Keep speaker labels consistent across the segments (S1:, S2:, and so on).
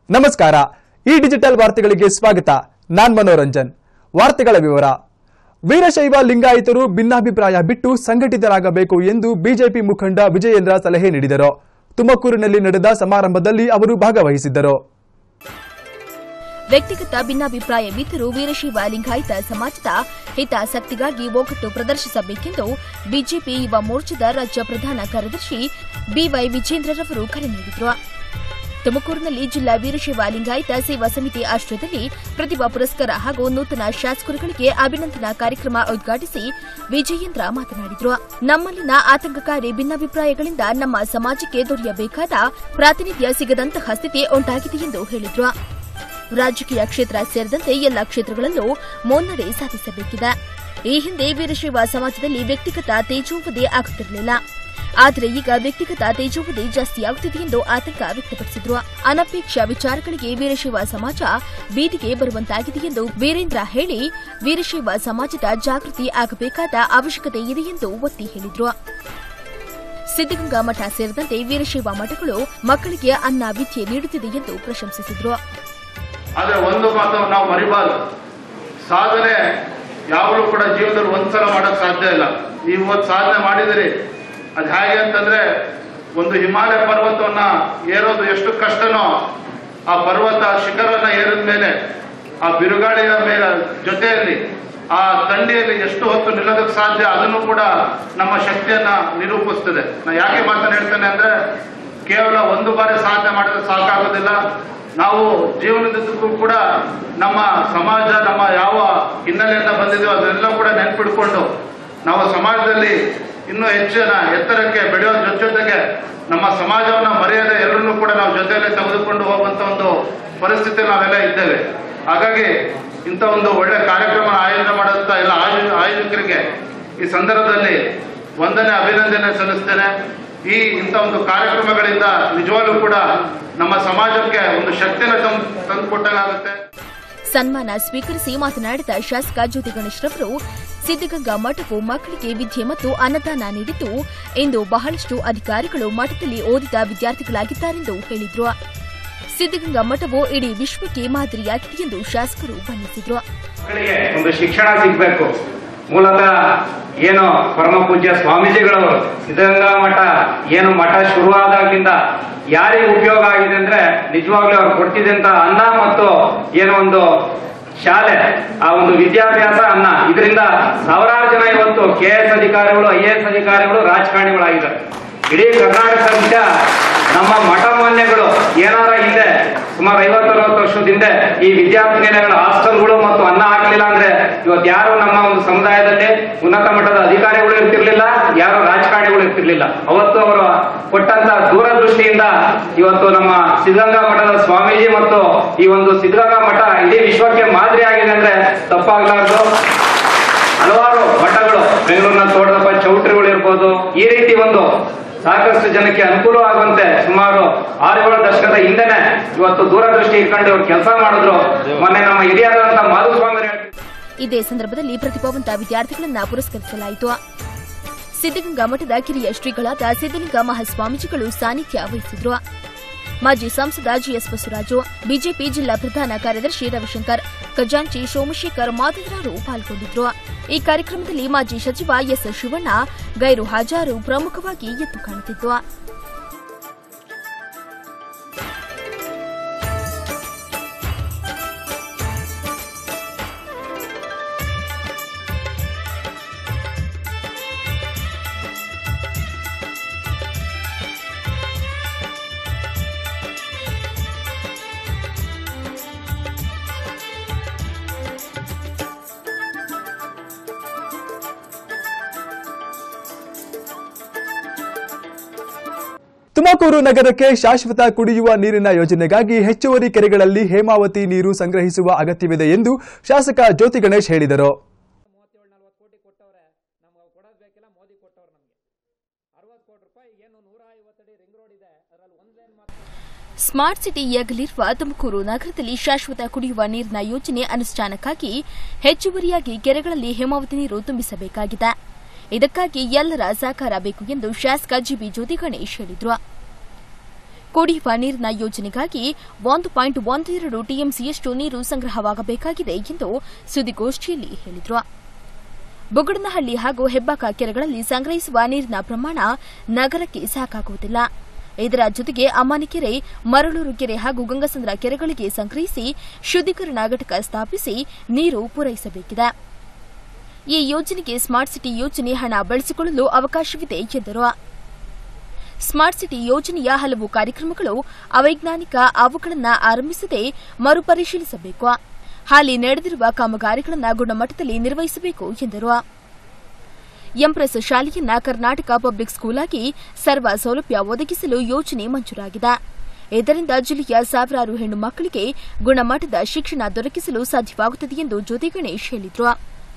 S1: ನಮಸ್ಕಾರ ಈ ಡಿಜಿಟಲ್ ವಾರ್ತೆಗಳಿಗೆ ಸ್ವಾಗತ ನಾನ್ ಮನೋರಂಜನ್ ವಾರ್ತೆಗಳ ವಿವರ ವೀರಶೈವ ಲಿಂಗಾಯತರು ಭಿನ್ನಾಭಿಪ್ರಾಯ ಬಿಟ್ಟು ಸಂಘಟಿತರಾಗಬೇಕು ಎಂದು ಬಿಜೆಪಿ ಮುಖಂಡ ವಿಜಯೇಂದ್ರ ಸಲಹೆ ನೀಡಿದರು ತುಮಕೂರಿನಲ್ಲಿ ನಡೆದ ಸಮಾರಂಭದಲ್ಲಿ ಅವರು ಭಾಗವಹಿಸಿದ್ದರು
S2: ವ್ಯಕ್ತಿಗತ ಭಿನ್ನಾಭಿಪ್ರಾಯವಿದ್ದರೂ ವೀರಶೈವ ಲಿಂಗಾಯತ ಸಮಾಜದ ಹಿತಾಸಕ್ತಿಗಾಗಿ ಒಗ್ಗಟ್ಟು ಪ್ರದರ್ಶಿಸಬೇಕೆಂದು ಬಿಜೆಪಿ ಯುವ ಮೋರ್ಚಾದ ರಾಜ್ಯ ಪ್ರಧಾನ ಕಾರ್ಯದರ್ಶಿ ಬಿವೈ ವಿಜೇಂದ್ರರವರು ಕರೆ ನೀಡಿದರು ತುಮಕೂರಿನಲ್ಲಿ ಜಿಲ್ಲಾ ವೀರಶೈವ ಲಿಂಗಾಯತ ಸೇವಾ ಸಮಿತಿ ಆಶ್ರಯದಲ್ಲಿ ಪ್ರತಿಭಾ ಪುರಸ್ಕಾರ ಹಾಗೂ ನೂತನ ಶಾಸಕರುಗಳಿಗೆ ಅಭಿನಂದನಾ ಕಾರ್ಯಕ್ರಮ ಉದ್ಘಾಟಿಸಿ ವಿಜಯೇಂದ್ರ ಮಾತನಾಡಿದರು ನಮ್ಮಲ್ಲಿನ ಆತಂಕಕಾರಿ ಭಿನ್ನಾಭಿಪ್ರಾಯಗಳಿಂದ ನಮ್ಮ ಸಮಾಜಕ್ಕೆ ದೊರೆಯಬೇಕಾದ ಪ್ರಾತಿನಿಧ್ಯ ಸಿಗದಂತಹ ಸ್ಥಿತಿ ಉಂಟಾಗಿದೆ ಎಂದು ಹೇಳಿದರು ರಾಜಕೀಯ ಕ್ಷೇತ್ರ ಸೇರಿದಂತೆ ಎಲ್ಲ ಕ್ಷೇತ್ರಗಳಲ್ಲೂ ಮುನ್ನಡೆ ಸಾಧಿಸಬೇಕಿದೆ ಈ ಹಿಂದೆ ವೀರಶೈವ ಸಮಾಜದಲ್ಲಿ ವ್ಯಕ್ತಿಗತ ತೇಜೋವಧಿ ಆಗುತ್ತಿರಲಿಲ್ಲ ಆದರೆ ಈಗ ವ್ಯಕ್ತಿಗತ ತೇಜೋವಧಿ ಜಾಸ್ತಿಯಾಗುತ್ತಿದೆ ಎಂದು ಆತಂಕ ವ್ಯಕ್ತಪಡಿಸಿದರು ಅನಪೇಕ್ಷ ವಿಚಾರಗಳಿಗೆ ವೀರಶೈವ ಸಮಾಜ ಬೀದಿಗೆ ಬರುವಂತಾಗಿದೆ ಎಂದು ವೀರೇಂದ್ರ ಹೇಳಿ ವೀರಶೈವ ಸಮಾಜದ ಜಾಗೃತಿ ಆಗಬೇಕಾದ ಅವಶ್ಯಕತೆ ಇದೆ ಎಂದು ಒತ್ತಿ ಹೇಳಿದರು ಸಿದ್ದಗಂಗಾ ಮಠ ಸೇರಿದಂತೆ ವೀರಶೈವ ಮಠಗಳು ಮಕ್ಕಳಿಗೆ ಅನ್ನ ವಿದ್ಯೆ ನೀಡುತ್ತಿದೆ ಎಂದು ಪ್ರಶಂಸಿಸಿದರು
S3: ಆದರೆ ಒಂದು ಮಾತು ನಾವು ಮರಿಬಾರ್ದು ಸಾಧನೆ ಯಾವಾಗಲೂ ಕೂಡ ಜೀವನದಲ್ಲಿ ಒಂದ್ಸಲ ಮಾಡೋಕ್ ಸಾಧ್ಯ ಇಲ್ಲ ನೀವು ಇವತ್ತು ಸಾಧನೆ ಮಾಡಿದಿರಿ ಅದು ಹೇಗೆ ಅಂತಂದ್ರೆ ಒಂದು ಹಿಮಾಲಯ ಪರ್ವತವನ್ನ ಏರೋದು ಎಷ್ಟು ಕಷ್ಟನೋ ಆ ಪರ್ವತ ಶಿಖರನ್ನ ಏರಿದ ಮೇಲೆ ಆ ಬಿರುಗಾಳಿಯ ಮೇಲೆ ಜೊತೆಯಲ್ಲಿ ಆ ಥಂಡಿಯಲ್ಲಿ ಎಷ್ಟು ಹೊತ್ತು ನಿಲ್ಲೋದಕ್ಕೆ ಸಾಧ್ಯ ಅದನ್ನು ಕೂಡ ನಮ್ಮ ಶಕ್ತಿಯನ್ನ ನಿರೂಪಿಸ್ತದೆ ನಾ ಯಾಕೆ ಮಾತನ್ನ ಹೇಳ್ತೇನೆ ಅಂದ್ರೆ ಕೇವಲ ಒಂದು ಬಾರಿ ಸಾಧನೆ ಮಾಡಿದ್ರೆ ಸಾಕಾಗೋದಿಲ್ಲ ನಾವು ಜೀವನದುದ್ದಕ್ಕೂ ಕೂಡ ನಮ್ಮ ಸಮಾಜ ನಮ್ಮ ಯಾವ ಹಿನ್ನೆಲೆಯಿಂದ ಬಂದಿದೆಯೋ ಅದನ್ನೆಲ್ಲ ಕೂಡ ನೆನ್ಪಿಡ್ಕೊಂಡು ನಾವು ಸಮಾಜದಲ್ಲಿ ಇನ್ನೂ ಹೆಚ್ಚಿನ ಎತ್ತರಕ್ಕೆ ಬೆಳೆಯೋ ಜೊತೆ ಜೊತೆಗೆ ನಮ್ಮ ಸಮಾಜವನ್ನ ಮರೆಯದೆ ಎಲ್ಲರನ್ನೂ ಕೂಡ ನಾವು ಜೊತೆಯಲ್ಲೇ ತೆಗೆದುಕೊಂಡು ಹೋಗುವಂತ ಒಂದು ಪರಿಸ್ಥಿತಿ ನಾವೆಲ್ಲ ಇದ್ದೇವೆ ಹಾಗಾಗಿ ಇಂಥ ಒಂದು ಒಳ್ಳೆ ಕಾರ್ಯಕ್ರಮ ಆಯೋಜನೆ ಮಾಡುವಂತ ಎಲ್ಲ ಆಯೋ- ಆಯೋಜಕರಿಗೆ ಈ ಸಂದರ್ಭದಲ್ಲಿ ವಂದನೆ ಅಭಿನಂದನೆ ಸಲ್ಲಿಸ್ತೇನೆ ಈ ಇಂಥ ಒಂದು ಕಾರ್ಯಕ್ರಮಗಳಿಂದ ನಿಜವಾಗ್ಲೂ ಕೂಡ ನಮ್ಮ ಸಮಾಜಕ್ಕೆ ಒಂದು ಶಕ್ತಿನ ತಂದು ತಂದುಕೊಟ್ಟಾಗುತ್ತೆ
S2: ಸನ್ಮಾನ ಸ್ವೀಕರಿಸಿ ಮಾತನಾಡಿದ ಶಾಸಕ ಜ್ಯೋತಿ ಗಣೇಶ್ರವರು ಸಿದ್ದಗಂಗಾ ಮಠವು ಮಕ್ಕಳಿಗೆ ವಿದ್ಯೆ ಮತ್ತು ಅನ್ನದಾನ ನೀಡಿದ್ದು ಇಂದು ಬಹಳಷ್ಟು ಅಧಿಕಾರಿಗಳು ಮಠದಲ್ಲಿ ಓದಿದ ವಿದ್ಯಾರ್ಥಿಗಳಾಗಿದ್ದಾರೆಂದು ಹೇಳಿದರು ಸಿದ್ದಗಂಗಾ ಮಠವು ಇಡೀ ವಿಶ್ವಕ್ಕೆ ಮಾದರಿಯಾಗಿದೆ ಎಂದು ಶಾಸಕರು ಬಣ್ಣಿಸಿದರು
S4: ಮಕ್ಕಳಿಗೆ ಒಂದು ಶಿಕ್ಷಣ ಸಿಗ್ಬೇಕು ಮೂಲತಃ ಏನು ಪರಮ ಪೂಜ್ಯ ಸ್ವಾಮೀಜಿಗಳು ಸಿದ್ಧಗಂಗಾ ಮಠ ಏನು ಮಠ ಶುರುವಾದಾಗಿಂದ ಯಾರಿಗೆ ಉಪಯೋಗ ಆಗಿದೆ ಅಂದ್ರೆ ನಿಜವಾಗ್ಲೂ ಅವ್ರು ಕೊಡ್ತಿದ್ದಂತ ಅನ್ನ ಮತ್ತು ಏನೋ ಒಂದು ಶಾಲೆ ಆ ಒಂದು ವಿದ್ಯಾಭ್ಯಾಸ ಅನ್ನ ಇದರಿಂದ ಸಾವಿರಾರು ಜನ ಇವತ್ತು ಕೆ ಎಸ್ ಅಧಿಕಾರಿಗಳು ಐ ಎ ಎಸ್ ಅಧಿಕಾರಿಗಳು ರಾಜಕಾರಣಿಗಳಾಗಿದ್ದಾರೆ ಇಡೀ ಕರ್ನಾಟಕದ ನಮ್ಮ ಮಠ ಮಾನ್ಯಗಳು ಏನಾರ ಹಿಂದೆ ಸುಮಾರು ಐವತ್ತು ಅರವತ್ತು ವರ್ಷದ ಹಿಂದೆ ಈ ವಿದ್ಯಾರ್ಥಿನಿಯರ ಹಾಸ್ಟೆಲ್ಗಳು ಮತ್ತು ಅನ್ನ ಹಾಕಲಿಲ್ಲ ಅಂದ್ರೆ ಇವತ್ತು ಯಾರು ನಮ್ಮ ಒಂದು ಸಮುದಾಯದಲ್ಲಿ ಉನ್ನತ ಮಟ್ಟದ ಅಧಿಕಾರಿಗಳು ಇರ್ತಿರ್ಲಿಲ್ಲ ಯಾರು ರಾಜಕಾರಣಿಗಳು ಇರ್ತಿರ್ಲಿಲ್ಲ ಅವತ್ತು ಅವರು ಕೊಟ್ಟಂತ ದೂರದೃಷ್ಟಿಯಿಂದ ಇವತ್ತು ನಮ್ಮ ಸಿದ್ಧಗಂಗಾ ಮಠದ ಸ್ವಾಮೀಜಿ ಮತ್ತು ಈ ಒಂದು ಸಿದ್ಧಗಂಗಾ ಮಠ ಇಡೀ ವಿಶ್ವಕ್ಕೆ ಮಾದರಿ ಆಗಿದೆ ಅಂದ್ರೆ ತಪ್ಪಾಗ್ಲಾರ್ದು ಹಲವಾರು ಮಠಗಳು ಬೆಂಗಳೂರಿನ ತೋಟದಪ್ಪ ಚೌಟ್ರಿಗಳು ಇರ್ಬೋದು ಈ ರೀತಿ ಒಂದು ಸಾಕಷ್ಟು ಜನಕ್ಕೆ ಅನುಕೂಲವಾಗುವಂತೆ ಸುಮಾರು ಆರು ಏಳು ದಶಕದ ಹಿಂದೆನೆ ಇವತ್ತು ದೂರದೃಷ್ಟಿ ಇಟ್ಕೊಂಡು ಇವ್ರು ಕೆಲಸ ಮಾಡಿದ್ರು ಮೊನ್ನೆ ನಮ್ಮ ಹಿರಿಯರಾದಂತ ಮಾಧುಸ್ವಾಮಿ ಹೇಳ್ತಿದ್ರು
S2: ಇದೇ ಸಂದರ್ಭದಲ್ಲಿ ಪ್ರತಿಭಾವಂತ ವಿದ್ಯಾರ್ಥಿಗಳನ್ನ ಪುರಸ್ಕರಿಸಲಾಯಿತು ಸಿದ್ದಗಂಗಾ ಮಠದ ಕಿರಿಯ ಶ್ರೀಗಳಾದ ಸಿದ್ದಲಿಂಗ ಮಹಾಸ್ವಾಮೀಜಿಗಳು ಸಾನ್ನಿಧ್ಯ ವಹಿಸಿದ್ರು ಮಾಜಿ ಸಂಸದ ಜಿಎಸ್ ಬಸವರಾಜು ಬಿಜೆಪಿ ಜಿಲ್ಲಾ ಪ್ರಧಾನ ಕಾರ್ಯದರ್ಶಿ ರವಿಶಂಕರ್ ಖಜಾಂಚಿ ಸೋಮಶೇಖರ್ ಮತ್ತಿತರರು ಪಾಲ್ಗೊಂಡಿದ್ರು ಈ ಕಾರ್ಯಕ್ರಮದಲ್ಲಿ ಮಾಜಿ ಸಚಿವ ಎಸ್ ಶಿವಣ್ಣ ಗೈರು ಹಾಜರು ಪ್ರಮುಖವಾಗಿ ಎದ್ದು ಕಾಣುತ್ತಿದ್ದು
S1: ತುಮಕೂರು ನಗರಕ್ಕೆ ಶಾಶ್ವತ ಕುಡಿಯುವ ನೀರಿನ ಯೋಜನೆಗಾಗಿ ಹೆಚ್ಚುವರಿ ಕೆರೆಗಳಲ್ಲಿ ಹೇಮಾವತಿ ನೀರು ಸಂಗ್ರಹಿಸುವ ಅಗತ್ಯವಿದೆ ಎಂದು ಶಾಸಕ ಜ್ಯೋತಿ ಗಣೇಶ್ ಹೇಳಿದರು
S2: ಸ್ಮಾರ್ಟ್ ಸಿಟಿಯಾಗಲಿರುವ ತುಮಕೂರು ನಗರದಲ್ಲಿ ಶಾಶ್ವತ ಕುಡಿಯುವ ನೀರಿನ ಯೋಜನೆ ಅನುಷ್ಠಾನಕ್ಕಾಗಿ ಹೆಚ್ಚುವರಿಯಾಗಿ ಕೆರೆಗಳಲ್ಲಿ ಹೇಮಾವತಿ ನೀರು ತುಂಬಿಸಬೇಕಾಗಿದೆ ಇದಕ್ಕಾಗಿ ಎಲ್ಲರ ಸಹಕಾರ ಬೇಕು ಎಂದು ಶಾಸಕ ಜಿಬಿ ಜ್ಯೋತಿ ಗಣೇಶ್ ಹೇಳಿದರು ಕುಡಿಯುವ ನೀರಿನ ಯೋಜನೆಗಾಗಿ ಒಂದು ಪಾಯಿಂಟ್ ಒಂದು ಎರಡು ಟಿಎಂಸಿಯಷ್ಟು ನೀರು ಸಂಗ್ರಹವಾಗಬೇಕಾಗಿದೆ ಎಂದು ಸುದ್ದಿಗೋಷ್ಠಿಯಲ್ಲಿ ಹೇಳಿದರು ಬುಗಡನಹಳ್ಳಿ ಹಾಗೂ ಹೆಬ್ಬಾಕ ಕೆರೆಗಳಲ್ಲಿ ಸಂಗ್ರಹಿಸುವ ನೀರಿನ ಪ್ರಮಾಣ ನಗರಕ್ಕೆ ಸಾಕಾಗುವುದಿಲ್ಲ ಇದರ ಜೊತೆಗೆ ಅಮಾನಿಕೆರೆ ಮರಳೂರು ಕೆರೆ ಹಾಗೂ ಗಂಗಸಂದ್ರ ಕೆರೆಗಳಿಗೆ ಸಂಗ್ರಹಿಸಿ ಶುದ್ದೀಕರಣ ಘಟಕ ಸ್ಥಾಪಿಸಿ ನೀರು ಪೂರೈಸಬೇಕಿದೆ ಈ ಯೋಜನೆಗೆ ಸ್ಮಾರ್ಟ್ ಸಿಟಿ ಯೋಜನೆ ಹಣ ಬಳಸಿಕೊಳ್ಳಲು ಅವಕಾಶವಿದೆ ಎಂದರು ಸ್ಮಾರ್ಟ್ ಸಿಟಿ ಯೋಜನೆಯ ಹಲವು ಕಾರ್ಯಕ್ರಮಗಳು ಅವೈಜ್ಞಾನಿಕ ಅವುಗಳನ್ನು ಆರಂಭಿಸದೆ ಮರುಪರಿಶೀಲಿಸಬೇಕು ಹಾಲಿ ನಡೆದಿರುವ ಕಾಮಗಾರಿಗಳನ್ನು ಗುಣಮಟ್ಟದಲ್ಲಿ ನಿರ್ವಹಿಸಬೇಕು ಎಂದರು ಎಂಪ್ರೆಸ್ ಶಾಲೆಯನ್ನ ಕರ್ನಾಟಕ ಪಬ್ಲಿಕ್ ಸ್ಕೂಲ್ ಆಗಿ ಸರ್ವ ಸೌಲಭ್ಯ ಒದಗಿಸಲು ಯೋಜನೆ ಮಂಜೂರಾಗಿದೆ ಇದರಿಂದ ಜಿಲ್ಲೆಯ ಸಾವಿರಾರು ಹೆಣ್ಣು ಮಕ್ಕಳಿಗೆ ಗುಣಮಟ್ಟದ ಶಿಕ್ಷಣ ದೊರಕಿಸಲು ಸಾಧ್ಯವಾಗುತ್ತದೆ ಎಂದು ಜ್ಯೋತಿ ಗಣೇಶ್ ಹೇಳಿದರು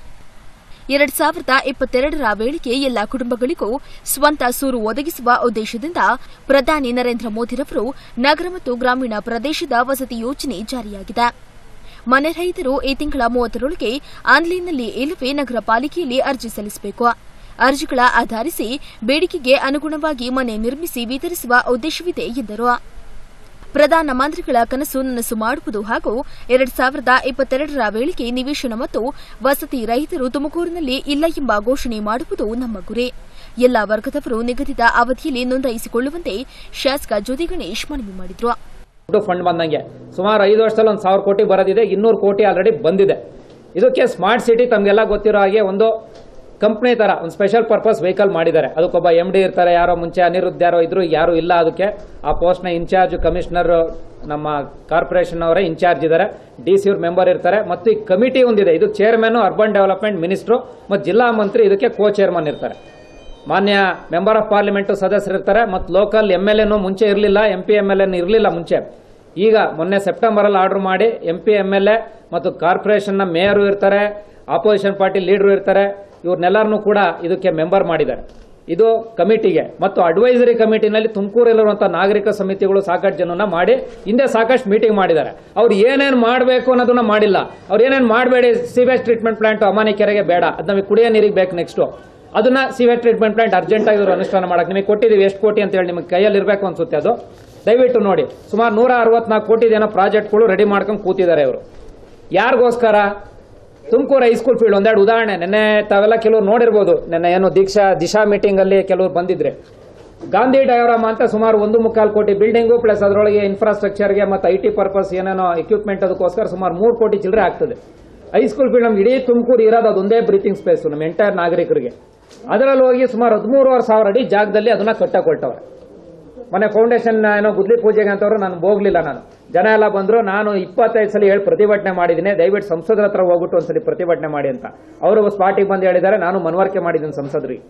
S2: ಎರಡ್ ಸಾವಿರದ ಇಪ್ಪತ್ತೆರಡರ ವೇಳೆಗೆ ಎಲ್ಲ ಕುಟುಂಬಗಳಿಗೂ ಸ್ವಂತ ಸೂರು ಒದಗಿಸುವ ಉದ್ದೇಶದಿಂದ ಪ್ರಧಾನಿ ನರೇಂದ್ರ ಮೋದಿರವರು ನಗರ ಮತ್ತು ಗ್ರಾಮೀಣ ಪ್ರದೇಶದ ವಸತಿ ಯೋಜನೆ ಜಾರಿಯಾಗಿದೆ ಮನೆ ರಹಿತರು ಈ ತಿಂಗಳ ಮೂವತ್ತರೊಳಗೆ ಆನ್ಲೈನ್ನಲ್ಲಿ ಇಲ್ಲವೇ ನಗರ ಪಾಲಿಕೆಯಲ್ಲಿ ಅರ್ಜಿ ಸಲ್ಲಿಸಬೇಕು ಅರ್ಜಿಗಳ ಆಧರಿಸಿ ಬೇಡಿಕೆಗೆ ಅನುಗುಣವಾಗಿ ಮನೆ ನಿರ್ಮಿಸಿ ವಿತರಿಸುವ ಉದ್ದೇಶವಿದೆ ಎಂದರು ಪ್ರಧಾನಮಂತ್ರಿಗಳ ಕನಸು ನನಸು ಮಾಡುವುದು ಹಾಗೂ ಎರಡ್ ಸಾವಿರದ ಇಪ್ಪತ್ತೆರಡರ ವೇಳೆಗೆ ನಿವೇಶನ ಮತ್ತು ವಸತಿ ರಹಿತರು ತುಮಕೂರಿನಲ್ಲಿ ಇಲ್ಲ ಎಂಬ ಘೋಷಣೆ ಮಾಡುವುದು ನಮ್ಮ ಗುರಿ ಎಲ್ಲ ವರ್ಗದವರು ನಿಗದಿತ ಅವಧಿಯಲ್ಲಿ ನೋಂದಾಯಿಸಿಕೊಳ್ಳುವಂತೆ ಶಾಸಕ ಜ್ಯೋತಿ ಗಣೇಶ್ ಮನವಿ ಮಾಡಿದರು
S5: ದುಡ್ಡು ಫಂಡ್ ಬಂದಂಗೆ ಸುಮಾರು ಐದು ವರ್ಷದಲ್ಲಿ ಒಂದು ಸಾವಿರ ಕೋಟಿ ಬರೋದಿದೆ ಇನ್ನೂರು ಕೋಟಿ ಆಲ್ರೆಡಿ ಬಂದಿದೆ ಇದಕ್ಕೆ ಸ್ಮಾರ್ಟ್ ಸಿಟಿ ತಮಗೆಲ್ಲ ಗೊತ್ತಿರೋ ಹಾಗೆ ಒಂದು ಕಂಪ್ನಿ ತರ ಒಂದು ಸ್ಪೆಷಲ್ ಪರ್ಪಸ್ ವೆಹಿಕಲ್ ಮಾಡಿದ್ದಾರೆ ಅದಕ್ಕೊಬ್ಬ ಎಮ್ ಡಿ ಇರ್ತಾರೆ ಯಾರೋ ಮುಂಚೆ ಅನಿರುದ್ಧ ಯಾರೋ ಇದ್ರು ಯಾರು ಇಲ್ಲ ಅದಕ್ಕೆ ಆ ಪೋಸ್ಟ್ನ ಇನ್ಚಾರ್ಜ್ ಕಮಿಷನರ್ ನಮ್ಮ ಕಾರ್ಪೊರೇಷನ್ ಅವರೇ ಇನ್ಚಾರ್ಜ್ ಇದ್ದಾರೆ ಡಿ ಸಿ ಅವ್ರ ಮೆಂಬರ್ ಇರ್ತಾರೆ ಮತ್ತು ಈ ಕಮಿಟಿ ಒಂದಿದೆ ಇದು ಚೇರ್ಮನ್ ಅರ್ಬನ್ ಡೆವಲಪ್ಮೆಂಟ್ ಮಿನಿಸ್ಟ್ರು ಮತ್ತು ಜಿಲ್ಲಾ ಮಂತ್ರಿ ಇದಕ್ಕೆ ಕೋ ಚೇರ್ಮನ್ ಇರ್ತಾರೆ ಮಾನ್ಯ ಮೆಂಬರ್ ಆಫ್ ಪಾರ್ಲಿಮೆಂಟ್ ಸದಸ್ಯರಿರ್ತಾರೆ ಮತ್ತು ಲೋಕಲ್ ಎಮ್ ಎಲ್ ಎನು ಮುಂಚೆ ಇರಲಿಲ್ಲ M P M L N ಇರಲಿಲ್ಲ ಮುಂಚೆ ಈಗ ಮೊನ್ನೆ ಸೆಪ್ಟೆಂಬರಲ್ಲಿ ಆರ್ಡರ್ ಮಾಡಿ M P M L A ಮತ್ತು ಕಾರ್ಪೊರೇಷನ್ನ ಮೇಯರು ಇರ್ತಾರೆ ಆಪೋಸಿಷನ್ ಪಾರ್ಟಿ ಲೀಡರು ಇರ್ತಾರೆ ಇವ್ರನ್ನೆಲ್ಲರನ್ನೂ ಕೂಡ ಇದಕ್ಕೆ ಮೆಂಬರ್ ಮಾಡಿದ್ದಾರೆ ಇದು ಕಮಿಟಿಗೆ ಮತ್ತು ಅಡ್ವೈಸರಿ ಕಮಿಟಿನಲ್ಲಿ ತುಮಕೂರಲ್ಲಿರುವಂತಹ ನಾಗರಿಕ ಸಮಿತಿಗಳು ಸಾಕಷ್ಟು ಜನನ ಮಾಡಿ ಹಿಂದೆ ಸಾಕಷ್ಟು ಮೀಟಿಂಗ್ ಮಾಡಿದ್ದಾರೆ ಅವ್ರು ಏನೇನು ಮಾಡಬೇಕು ಅನ್ನೋದನ್ನ ಮಾಡಿಲ್ಲ ಅವ್ರು ಏನೇನು ಮಾಡಬೇಡಿ ಸಿವೇಜ್ ಟ್ರೀಟ್ಮೆಂಟ್ ಪ್ಲಾಂಟ್ ಅಮಾನಿ ಕೆರೆಗೆ ಬೇಡ ಅದು ನಮಗೆ ಕುಡಿಯೋ ನೀರಿಗೆ ಬೇಕು ನೆಕ್ಸ್ಟು ಅದನ್ನ ಸಿವೇಜ್ ಟ್ರೀಟ್ಮೆಂಟ್ ಪ್ಲಾಂಟ್ ಅರ್ಜೆಂಟ್ ಆಗಿ ಇವರು ಅನುಷ್ಠಾನ ಮಾಡಕ್ಕೆ ನಿಮಗೆ ಕೊಟ್ಟಿದ್ದೀವಿ ಎಷ್ಟು ಕೋಟಿ ಅಂತ ಹೇಳಿ ನಿಮಗೆ ಕೈಯಲ್ಲಿ ಇರಬೇಕು ಅನ್ಸುತ್ತೆ ಅದು ದಯವಿಟ್ಟು ನೋಡಿ ಸುಮಾರು ನೂರ ಅರವತ್ನಾಲ್ಕು ಕೋಟಿದೇನೋ ಪ್ರಾಜೆಕ್ಟ್ಗಳು ರೆಡಿ ಮಾಡ್ಕೊಂಡು ಕೂತಿದ್ದಾರೆ ಇವರು ಯಾರಿಗೋಸ್ಕರ ತುಮಕೂರು ಹೈಸ್ಕೂಲ್ ಫೀಲ್ಡ್ ಒಂದೆರಡು ಉದಾಹರಣೆ ನೆನ್ನೆ ತಾವೆಲ್ಲ ಕೆಲವರು ನೋಡಿರ್ಬೋದು ನೆನ್ನೆ ಏನು ದೀಕ್ಷಾ ದಿಶಾ ಮೀಟಿಂಗ್ ಅಲ್ಲಿ ಕೆಲವರು ಬಂದಿದ್ರೆ ಗಾಂಧಿ ಡಯೋರಾಮ ಅಂತ ಸುಮಾರು ಒಂದು ಮುಕ್ಕಾಲು ಕೋಟಿ ಬಿಲ್ಡಿಂಗು ಪ್ಲಸ್ ಅದರೊಳಗೆ ಇನ್ಫ್ರಾಸ್ಟ್ರಕ್ಚರ್ಗೆ ಮತ್ತು ಐ ಟಿ ಪರ್ಪಸ್ ಏನೇನೋ ಎಕ್ವಿಪ್ಮೆಂಟ್ ಅದಕ್ಕೋಸ್ಕರ ಸುಮಾರು ಮೂರು ಕೋಟಿ ಚಿಲ್ಲರೆ ಆಗ್ತದೆ ಹೈಸ್ಕೂಲ್ ಫೀಲ್ಡ್ ನಮ್ಗೆ ಇಡೀ ತುಮಕೂರು ಇರೋದು ಅದೊಂದೇ ಬ್ರೀತಿಂಗ್ ಸ್ಪೇಸ್ ನಮ್ಮ ಎಂಟೈರ್ ನಾಗರಿಕರಿಗೆ ಅದರಲ್ಲಿ ಹೋಗಿ ಸುಮಾರು ಹದಿಮೂರುವರೆ ಸಾವಿರ ಅಡಿ ಜಾಗದಲ್ಲಿ ಅದನ್ನ ಕಟ್ಟಕೊಳ್ತವ್ರೆ ಮೊನ್ನೆ ಫೌಂಡೇಶನ್ ಏನೋ ಗುದ್ಲಿ ಪೂಜೆಗೆ ಅಂತವ್ರು ನಾನು ಹೋಗ್ಲಿಲ್ಲ ನಾನು ಜನ ಎಲ್ಲ ಬಂದ್ರು ನಾನು ಇಪ್ಪತ್ತೈದು ಸಲ ಹೇಳಿ ಪ್ರತಿಭಟನೆ ಮಾಡಿದ್ದೀನಿ ದಯವಿಟ್ಟು ಸಂಸದರ ಹತ್ರ ಹೋಗ್ಬಿಟ್ಟು ಒಂದ್ಸಲಿ ಪ್ರತಿಭಟನೆ ಮಾಡಿ ಅಂತ ಅವರು ಸ್ಪಾಟಿಗೆ ಬಂದು ಹೇಳಿದ್ದಾರೆ ನಾನು ಮನವರಿಕೆ ಮಾಡಿದ್ದೀನಿ ಸಂಸದರಿಗೆ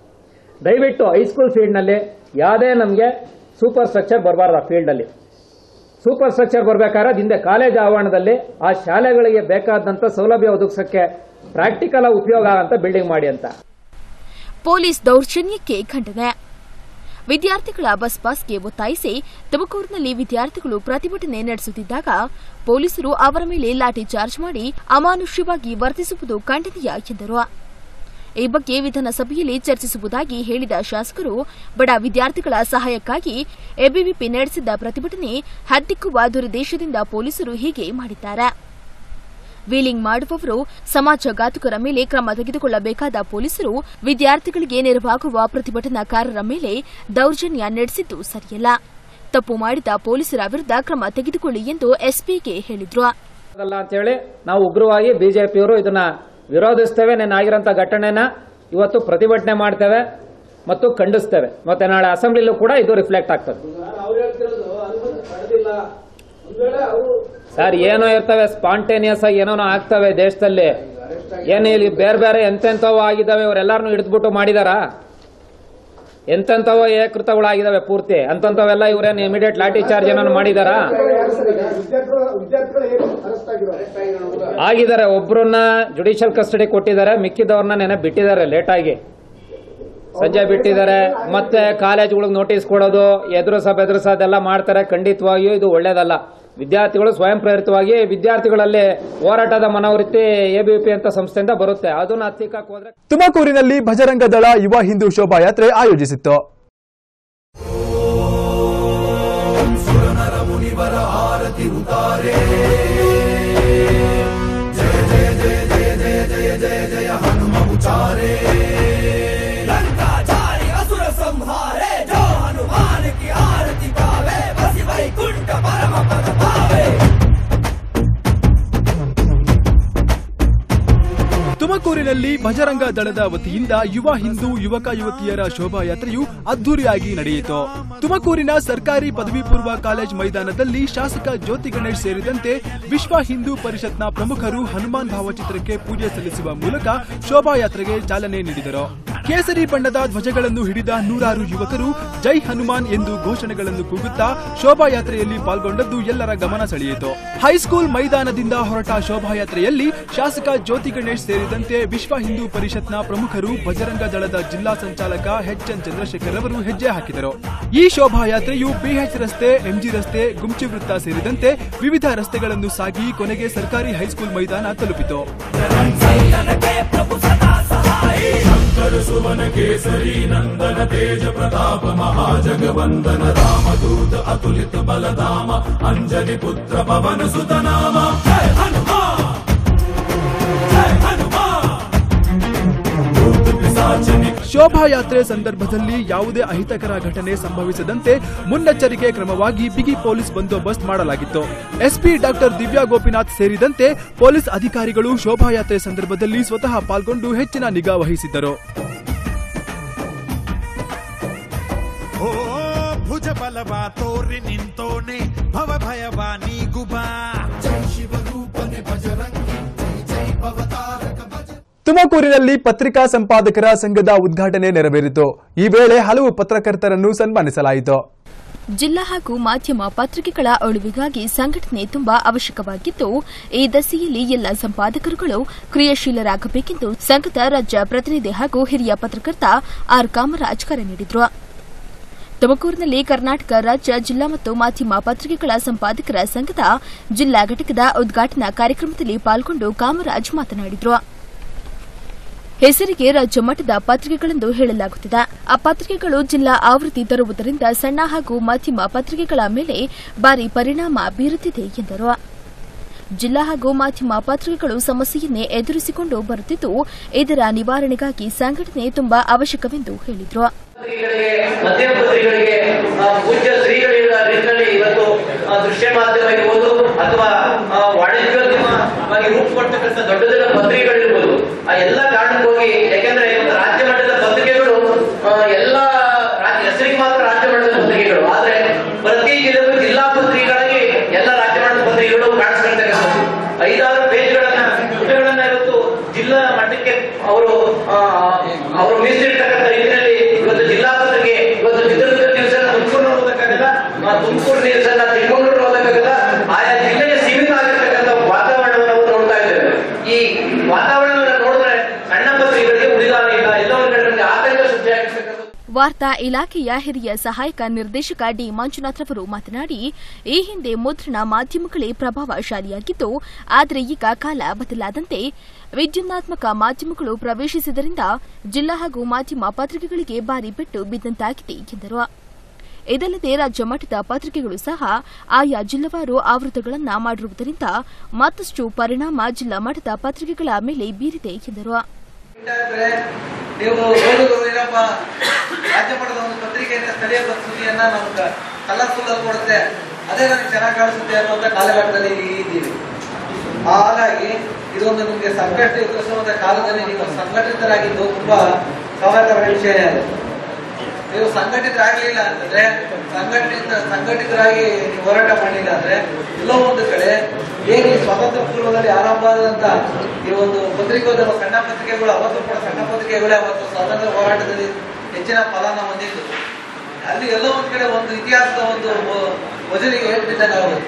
S5: ದಯವಿಟ್ಟು ಹೈಸ್ಕೂಲ್ ಫೀಲ್ಡ್ನಲ್ಲಿ ಯಾವುದೇ ನಮಗೆ ಸೂಪರ್ ಸ್ಟ್ರಕ್ಚರ್ ಬರಬಾರ್ದು ಆ ಫೀಲ್ಡಲ್ಲಿ ಸೂಪರ್ ಸ್ಟ್ರಕ್ಚರ್ ಬರಬೇಕಾದ್ರೆ ಹಿಂದೆ ಕಾಲೇಜ್ ಆವರಣದಲ್ಲಿ ಆ ಶಾಲೆಗಳಿಗೆ ಬೇಕಾದಂಥ ಸೌಲಭ್ಯ ಒದಗಿಸೋಕ್ಕೆ ಪ್ರಾಕ್ಟಿಕಲ್ ಉಪಯೋಗ ಅಂತ ಬಿಲ್ಡಿಂಗ್ ಮಾಡಿ ಅಂತ
S2: ಪೊಲೀಸ್ ದೌರ್ಜನ್ಯಕ್ಕೆ ಖಂಡನೆ ವಿದ್ಯಾರ್ಥಿಗಳ ಬಸ್ ಪಾಸ್ಗೆ ಒತ್ತಾಯಿಸಿ ತುಮಕೂರಿನಲ್ಲಿ ವಿದ್ಯಾರ್ಥಿಗಳು ಪ್ರತಿಭಟನೆ ನಡೆಸುತ್ತಿದ್ದಾಗ ಪೊಲೀಸರು ಅವರ ಮೇಲೆ ಲಾಠಿ ಚಾರ್ಜ್ ಮಾಡಿ ಅಮಾನುಷ್ಯವಾಗಿ ವರ್ತಿಸುವುದು ಖಂಡನೀಯ ಎಂದರು ಈ ಬಗ್ಗೆ ವಿಧಾನಸಭೆಯಲ್ಲಿ ಚರ್ಚಿಸುವುದಾಗಿ ಹೇಳಿದ ಶಾಸಕರು ಬಡ ವಿದ್ಯಾರ್ಥಿಗಳ ಸಹಾಯಕ್ಕಾಗಿ ಎಬಿವಿಪಿ ನಡೆಸಿದ್ದ ಪ್ರತಿಭಟನೆ ಹತ್ತಿಕ್ಕುವ ದುರುದ್ದೇಶದಿಂದ ಪೊಲೀಸರು ಹೀಗೆ ಮಾಡಿದ್ದಾರೆ ವೀಲಿಂಗ್ ಮಾಡುವವರು ಸಮಾಜಘಾತುಕರ ಮೇಲೆ ಕ್ರಮ ತೆಗೆದುಕೊಳ್ಳಬೇಕಾದ ಪೊಲೀಸರು ವಿದ್ಯಾರ್ಥಿಗಳಿಗೆ ನೆರವಾಗುವ ಪ್ರತಿಭಟನಾಕಾರರ ಮೇಲೆ ದೌರ್ಜನ್ಯ ನಡೆಸಿದ್ದು ಸರಿಯಲ್ಲ ತಪ್ಪು ಮಾಡಿದ ಪೊಲೀಸರ ವಿರುದ್ಧ ಕ್ರಮ ತೆಗೆದುಕೊಳ್ಳಿ ಎಂದು ಎಸ್ಪಿಗೆ ಹೇಳಿದ್ರು
S5: ಆಗಲ್ಲ ಅಂತೇಳಿ ನಾವು ಉಗ್ರವಾಗಿ ಬಿಜೆಪಿಯವರು ಇದನ್ನ ವಿರೋಧಿಸ್ತೇವೆ ನೆನ್ನೆ ಆಗಿರೋಂಥ ಘಟನೆನ ಇವತ್ತು ಪ್ರತಿಭಟನೆ ಮಾಡ್ತೇವೆ ಮತ್ತು ಖಂಡಿಸ್ತೇವೆ ಮತ್ತೆ ನಾಳೆ ಅಸೆಂಬ್ಲಿಲೂ ಕೂಡ ಇದು ರಿಫ್ಲೆಕ್ಟ್ ಆಗ್ತದೆ ಸರ್ ಏನೋ ಇರ್ತವೆ ಸ್ಪಾಂಟೇನಿಯಸ್ ಆಗಿ ಏನೋ ಆಗ್ತವೆ ದೇಶದಲ್ಲಿ ಏನು ಇಲ್ಲಿ ಬೇರೆ ಬೇರೆ ಎಂತೆಂಥವು ಆಗಿದ್ದಾವೆ ಇವರೆಲ್ಲರನ್ನು ಹಿಡಿದ್ಬಿಟ್ಟು ಮಾಡಿದಾರಾ ಎಂತೆಂಥವೋ ಏಕೃತಗಳಾಗಿದ್ದಾವೆ ಪೂರ್ತಿ ಅಂತಂಥವೆಲ್ಲ ಇವರೇನು ಇಮಿಡಿಯೇಟ್ ಲಾಠಿ ಚಾರ್ಜ್ ಏನೋ ಮಾಡಿದಾರಾ ಆಗಿದ್ದಾರೆ ಒಬ್ರನ್ನ ಜುಡಿಷಿಯಲ್ ಕಸ್ಟಡಿ ಕೊಟ್ಟಿದ್ದಾರೆ ಮಿಕ್ಕಿದವ್ರನ್ನ ನೆನೆ ಬಿಟ್ಟಿದ್ದಾರೆ ಲೇಟಾಗಿ ಸಂಜೆ ಬಿಟ್ಟಿದ್ದಾರೆ ಮತ್ತೆ ಕಾಲೇಜ್ಗಳಿಗೆ ನೋಟಿಸ್ ಕೊಡೋದು ಎದುರಿಸ ಬೆದರಿಸ ಅದೆಲ್ಲ ಮಾಡ್ತಾರೆ ಖಂಡಿತವಾಗಿಯೂ ಇದು ಒಳ್ಳೇದಲ್ಲ ವಿದ್ಯಾರ್ಥಿಗಳು ಸ್ವಯಂ ಪ್ರೇರಿತವಾಗಿ ವಿದ್ಯಾರ್ಥಿಗಳಲ್ಲಿ ಹೋರಾಟದ ಮನೋವೃತ್ತಿ ಎಬಿಪಿ ಅಂತ ಸಂಸ್ಥೆಯಿಂದ ಬರುತ್ತೆ ಅದನ್ನ ಹತ್ತಿಕ್ಕಕ್ಕೆ ಹೋದ್ರೆ
S1: ತುಮಕೂರಿನಲ್ಲಿ ಭಜರಂಗ ದಳ ಯುವ ಹಿಂದೂ ಶೋಭಾಯಾತ್ರೆ ಆಯೋಜಿಸಿತ್ತು
S6: लंकाचारी असुर संहारे जो हनुमान की आरती गावे बस वैकुंठ परम पद पावे
S1: ತುಮಕೂರಿನಲ್ಲಿ ಬಜರಂಗ ದಳದ ವತಿಯಿಂದ ಯುವ ಹಿಂದೂ ಯುವಕ ಯುವತಿಯರ ಶೋಭಾಯಾತ್ರೆಯು ಅದ್ದೂರಿಯಾಗಿ ನಡೆಯಿತು ತುಮಕೂರಿನ ಸರ್ಕಾರಿ ಪದವಿ ಪೂರ್ವ ಕಾಲೇಜ್ ಮೈದಾನದಲ್ಲಿ ಶಾಸಕ ಜ್ಯೋತಿ ಗಣೇಶ್ ಸೇರಿದಂತೆ ವಿಶ್ವ ಹಿಂದೂ ಪರಿಷತ್ನ ಪ್ರಮುಖರು ಹನುಮಾನ್ ಭಾವಚಿತ್ರಕ್ಕೆ ಪೂಜೆ ಸಲ್ಲಿಸುವ ಮೂಲಕ ಶೋಭಾಯಾತ್ರೆಗೆ ಚಾಲನೆ ನೀಡಿದರು ಕೇಸರಿ ಬಣ್ಣದ ಧ್ವಜಗಳನ್ನು ಹಿಡಿದ ನೂರಾರು ಯುವಕರು ಜೈ ಹನುಮಾನ್ ಎಂದು ಘೋಷಣೆಗಳನ್ನು ಕೂಗುತ್ತಾ ಶೋಭಾಯಾತ್ರೆಯಲ್ಲಿ ಪಾಲ್ಗೊಂಡದ್ದು ಎಲ್ಲರ ಗಮನ ಸೆಳೆಯಿತು ಹೈಸ್ಕೂಲ್ ಮೈದಾನದಿಂದ ಹೊರಟ ಶೋಭಾಯಾತ್ರೆಯಲ್ಲಿ ಶಾಸಕ ಜ್ಯೋತಿ ಗಣೇಶ್ ಸೇರಿದಂತೆ ವಿಶ್ವ ಹಿಂದೂ ಪರಿಷತ್ನ ಪ್ರಮುಖರು ಬಜರಂಗ ದಳದ ಜಿಲ್ಲಾ ಸಂಚಾಲಕ ಎಚ್ ಎನ್ ಚಂದ್ರಶೇಖರ್ ಅವರು ಹೆಜ್ಜೆ ಹಾಕಿದರು ಈ ಶೋಭಾಯಾತ್ರೆಯು ಬಿಎಚ್ ರಸ್ತೆ ಎಂಜಿ ರಸ್ತೆ ಗುಂಚಿ ವೃತ್ತ ಸೇರಿದಂತೆ ವಿವಿಧ ರಸ್ತೆಗಳನ್ನು ಸಾಗಿ ಕೊನೆಗೆ ಸರ್ಕಾರಿ ಹೈಸ್ಕೂಲ್ ಮೈದಾನ ತಲುಪಿತು ಶೋಭಾಯಾತ್ರೆ ಸಂದರ್ಭದಲ್ಲಿ ಯಾವುದೇ ಅಹಿತಕರ ಘಟನೆ ಸಂಭವಿಸದಂತೆ ಮುನ್ನೆಚ್ಚರಿಕೆ ಕ್ರಮವಾಗಿ ಬಿಗಿ ಪೊಲೀಸ್ ಬಂದೋಬಸ್ತ್ ಮಾಡಲಾಗಿತ್ತು ಎಸ್ಪಿ ಡಾಕ್ಟರ್ ದಿವ್ಯಾ ಗೋಪಿನಾಥ್ ಸೇರಿದಂತೆ ಪೊಲೀಸ್ ಅಧಿಕಾರಿಗಳು ಶೋಭಾಯಾತ್ರೆ ಸಂದರ್ಭದಲ್ಲಿ ಸ್ವತಃ ಪಾಲ್ಗೊಂಡು ಹೆಚ್ಚಿನ ನಿಗಾ ವಹಿಸಿದ್ದರು
S7: ಓ ಭುಜ ಬಲವ ತೋರಿ ನಿಂತೋನೆ ಭವ ಭಯವ ನೀಗುಬಾ
S1: ತುಮಕೂರಿನಲ್ಲಿ ಪತ್ರಿಕಾ ಸಂಪಾದಕರ ಸಂಘದ ಉದ್ಘಾಟನೆ ನೆರವೇರಿತು ಈ ವೇಳೆ ಹಲವು ಪತ್ರಕರ್ತರನ್ನು ಸನ್ಮಾನಿಸಲಾಯಿತು
S2: ಜಿಲ್ಲಾ ಹಾಗೂ ಮಾಧ್ಯಮ ಪತ್ರಿಕೆಗಳ ಉಳಿವಿಗಾಗಿ ಸಂಘಟನೆ ತುಂಬಾ ಅವಶ್ಯಕವಾಗಿದ್ದು ಈ ದಸೆಯಲ್ಲಿ ಎಲ್ಲ ಸಂಪಾದಕರುಗಳು ಕ್ರಿಯಾಶೀಲರಾಗಬೇಕೆಂದು ಸಂಘದ ರಾಜ್ಯ ಪ್ರತಿನಿಧಿ ಹಾಗೂ ಹಿರಿಯ ಪತ್ರಕರ್ತ ಆರ್ ಕಾಮರಾಜ್ ಕರೆ ನೀಡಿದರು ತುಮಕೂರಿನಲ್ಲಿ ಕರ್ನಾಟಕ ರಾಜ್ಯ ಜಿಲ್ಲಾ ಮತ್ತು ಮಾಧ್ಯಮ ಪತ್ರಿಕೆಗಳ ಸಂಪಾದಕರ ಸಂಘದ ಜಿಲ್ಲಾ ಘಟಕದ ಉದ್ಘಾಟನಾ ಕಾರ್ಯಕ್ರಮದಲ್ಲಿ ಪಾಲ್ಗೊಂಡು ಕಾಮರಾಜ್ ಮಾತನಾಡಿದರು ಹೆಸರಿಗೆ ರಾಜ್ಯ ಮಟ್ಟದ ಪತ್ರಿಕೆಗಳೆಂದು ಹೇಳಲಾಗುತ್ತಿದೆ ಆ ಪತ್ರಿಕೆಗಳು ಜಿಲ್ಲಾ ಆವೃತ್ತಿ ತರುವುದರಿಂದ ಸಣ್ಣ ಹಾಗೂ ಮಧ್ಯಮ ಪತ್ರಿಕೆಗಳ ಮೇಲೆ ಭಾರಿ ಪರಿಣಾಮ ಬೀರುತ್ತಿದೆ ಎಂದರು ಜಿಲ್ಲಾ ಹಾಗೂ ಮಾಧ್ಯಮ ಪತ್ರಿಕೆಗಳು ಸಮಸ್ಯೆಯನ್ನೇ ಎದುರಿಸಿಕೊಂಡು ಬರುತ್ತಿದ್ದು ಇದರ ನಿವಾರಣೆಗಾಗಿ ಸಂಘಟನೆ ತುಂಬಾ ಅವಶ್ಯಕವೆಂದು ಹೇಳಿದರು
S8: ಪತ್ರಿಕೆಗಳಿಗೆ ಮಧ್ಯಮ ಪತ್ರಿಕೆಗಳಿಗೆ ಆ, ಪೂಜ್ಯ ಶ್ರೀಗಳಿರುವ ನಿಟ್ಟಿನಲ್ಲಿ ಇವತ್ತು ಆ, ದೃಶ್ಯ ಮಾಧ್ಯಮ ಇರ್ಬೋದು ಅಥವಾ ಆ, ವಾಣಿಜ್ಯೋದ್ಯಮವಾಗಿ ರೂಪುಗೊಳ್ತಕ್ಕಂಥ ದೊಡ್ಡ ದೊಡ್ಡ ಪತ್ರಿಕೆಗಳಿರ್ಬೋದು ಆ ಎಲ್ಲ ಕಾರಣಕ್ಕೋಗಿ ಯಾಕೆಂದ್ರೆ ಇವತ್ತು ರಾಜ್ಯ ಮಟ್ಟದ ಪತ್ರಿಕೆಗಳು ಆ, ಎಲ್ಲ ರಾಜ್ಯ ಹೆಸರಿಗೆ ಮಾತ್ರ ರಾಜ್ಯ ಮಟ್ಟದ ಪತ್ರಿಕೆಗಳು ಆದ್ರೆ ಪ್ರತಿ ಜಿಲ್ಲೆಗೂ ಜಿಲ್ಲಾ ಪತ್ರಿಕೆಗಳಾಗಿ ಎಲ್ಲ ರಾಜ್ಯ ಮಟ್ಟದ ಪತ್ರಿಕೆಗಳು ಕಾಣಿಸ್ಕೊಳ್ತಕ್ಕಂಥದ್ದು ಐದಾರು ಪೇಜ್ಗಳನ್ನ ಪುಟಗಳನ್ನ ಇವತ್ತು ಜಿಲ್ಲಾ ಮಟ್ಟಕ್ಕೆ ಅವರು ಆ, ಅವರು ಮೀಸಲಿರ್ತಕ್ಕಂಥ ರೀತಿಯಲ್ಲಿ ಇವತ್ತು ಜಿಲ್ಲಾ ಪತ್ರಿಕೆ ಇವತ್ತು ಚಿತ್ರದುರ್ಗ ನ್ಯೂಸ್ ಅನ್ನ ತುಮಕೂರು ಓದಕ್ಕಾಗಲ್ಲ ಆ ತುಮಕೂರು ನ್ಯೂಸ್ ಅನ್ನ ಚಿಕ್ಕಮಗಳೂರು ಓದಕ್ಕಾಗಲ್ಲ ಆಯಾ ಜಿಲ್ಲೆಗೆ ಸೀಮಿತ ಆಗಿರ್ತಕ್ಕಂಥ ವಾತಾವರಣವನ್ನು ನಾವು ನೋಡ್ತಾ ಇದ್ದೇವೆ ಈ ವಾತಾವರಣವನ್ನು ನೋಡಿದ್ರೆ ಸಣ್ಣ ಪತ್ರಿಕೆಗಳಿಗೆ ಉಳಿದಾರ ಇಲ್ಲ ಎಲ್ಲೋ ಒಂದ್ ಕಡೆ ನಮ್ಗೆ ಆತಂಕ ಸೃಷ್ಟಿಯಾಗಿರ್ತಕ್ಕಂಥ
S2: ವಾರ್ತಾ ಇಲಾಖೆಯ ಹಿರಿಯ ಸಹಾಯಕ ನಿರ್ದೇಶಕ ಡಿ ಮಂಜುನಾಥ್ ರವರು ಮಾತನಾಡಿ ಈ ಹಿಂದೆ ಮುದ್ರಣ ಮಾಧ್ಯಮಗಳೇ ಪ್ರಭಾವಶಾಲಿಯಾಗಿದ್ದು ಆದರೆ ಈಗ ಕಾಲ ಬದಲಾದಂತೆ ವಿದ್ಯುನ್ನಾತ್ಮಕ ಮಾಧ್ಯಮಗಳು ಪ್ರವೇಶಿಸಿದ್ದರಿಂದ ಜಿಲ್ಲಾ ಹಾಗೂ ಮಾಧ್ಯಮ ಪತ್ರಿಕೆಗಳಿಗೆ ಭಾರಿ ಪೆಟ್ಟು ಬಿದ್ದಂತಾಗಿದೆ ಎಂದರು ಇದಲ್ಲದೆ ರಾಜ್ಯ ಮಟ್ಟದ ಪತ್ರಿಕೆಗಳು ಸಹ ಆಯಾ ಜಿಲ್ಲಾವಾರು ಆವೃತ್ತಗಳನ್ನು ಮಾಡಿರುವುದರಿಂದ ಮತ್ತಷ್ಟು ಪರಿಣಾಮ ಜಿಲ್ಲಾ ಮಟ್ಟದ ಪತ್ರಿಕೆಗಳ ಮೇಲೆ ಬೀರಿದೆ ಎಂದರು
S9: ಇದ್ರೆ ನೀವು ಓದುಗರು ಏನಪ್ಪ ರಾಜ್ಯ ಮಟ್ಟದ ಒಂದು ಪತ್ರಿಕೆಯಿಂದ ಸ್ಥಳೀಯ ಸುದ್ದಿಯನ್ನ ನಮ್ಗೆ ಕಲರ್ಫುಲ್ ಆಗಿ ಕೊಡುತ್ತೆ ಅದೇ ನನಗೆ ಚೆನ್ನಾಗಿ ಕಾಣಿಸುತ್ತೆ ಅನ್ನುವಂಥ ಕಾಲಘಟ್ಟದಲ್ಲಿ ಈಗ ಇದ್ದೀವಿ ಹಾಗಾಗಿ ಇದೊಂದು ನಿಮಗೆ ಸಂಘಟನೆ ಎದುರಿಸುವಂತ ಕಾಲದಲ್ಲಿ ನೀವು ಸಂಘಟಿತರಾಗಿದ್ದು ತುಂಬಾ ಸ್ವಾಗತಕರ ವಿಷಯ ಅದು ನೀವು ಸಂಘಟಿತರಾಗಲಿಲ್ಲ ಅಂತಂದ್ರೆ ಸಂಘಟಿತ ಸಂಘಟಿತರಾಗಿ ನೀವು ಹೋರಾಟ ಮಾಡಲಿಲ್ಲ ಅಂದ್ರೆ ಎಲ್ಲೋ ಒಂದು ಕಡೆ ಏನು ಈ ಸ್ವಾತಂತ್ರ್ಯ ಪೂರ್ವದಲ್ಲಿ ಆರಂಭ ಆದಂತ ಈ ಒಂದು ಪತ್ರಿಕೋದ್ಯಮ ಸಣ್ಣ ಪತ್ರಿಕೆಗಳು ಅವತ್ತು ಕೂಡ ಸಣ್ಣ ಪತ್ರಿಕೆಗಳೇ ಅವತ್ತು ಸ್ವಾತಂತ್ರ್ಯ ಹೋರಾಟದಲ್ಲಿ ಹೆಚ್ಚಿನ ಫಲನ ಹೊಂದಿದ್ದು ಅಲ್ಲಿ ಎಲ್ಲೋ ಒಂದ್ ಕಡೆ ಒಂದು ಇತಿಹಾಸದ ಒಂದು ಮೊ- ಮೊದಲಿಗೆ ಹೇಳ್ತಿದ್ದಂಗೆ ಆಗುತ್ತೆ